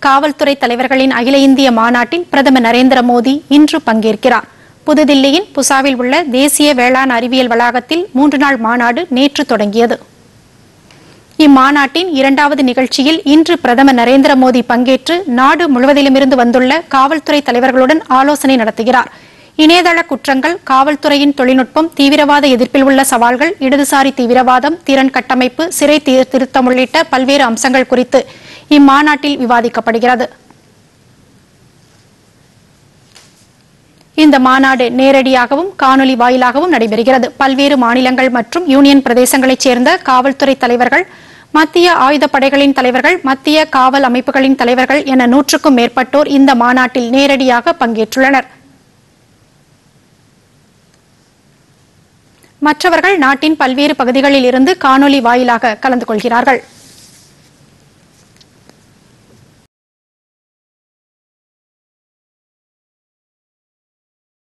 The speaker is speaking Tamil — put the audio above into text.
காவல்துறை தலைவர்களின் அகில இந்திய மாநாட்டில் பிரதமர் நரேந்திர மோடி இன்று பங்கேற்கிறார் புதுதில்லியின் புசாவில் உள்ள தேசிய வேளாண் அறிவியல் வளாகத்தில் மூன்று நாள் மாநாடு நேற்று தொடங்கியது இம்மாநாட்டின் இரண்டாவது நிகழ்ச்சியில் இன்று பிரதமர் நரேந்திர மோடி பங்கேற்று நாடு முழுவதிலுமிருந்து வந்துள்ள காவல்துறை தலைவர்களுடன் ஆலோசனை நடத்துகிறார் இணையதள குற்றங்கள் காவல்துறையின் தொழில்நுட்பம் தீவிரவாத எதிர்ப்பில் உள்ள சவால்கள் இடதுசாரி தீவிரவாதம் திறன் கட்டமைப்பு சிறை திருத்தம் உள்ளிட்ட பல்வேறு அம்சங்கள் குறித்து இம்மாநாட்டில் விவாதிக்கப்படுகிறது இந்த மாநாடு நேரடியாகவும் காணொலி வாயிலாகவும் நடைபெறுகிறது பல்வேறு மாநிலங்கள் மற்றும் யூனியன் பிரதேசங்களைச் சேர்ந்த காவல்துறை தலைவர்கள் மத்திய ஆயுதப்படைகளின் தலைவர்கள் மத்திய காவல் அமைப்புகளின் தலைவர்கள் என நூற்றுக்கும் மேற்பட்டோர் இந்த மாநாட்டில் நேரடியாக பங்கேற்றுள்ளனர் மற்றவர்கள் நாட்டின் பல்வேறு பகுதிகளில் இருந்து காணொலி வாயிலாக கலந்து கொள்கிறார்கள்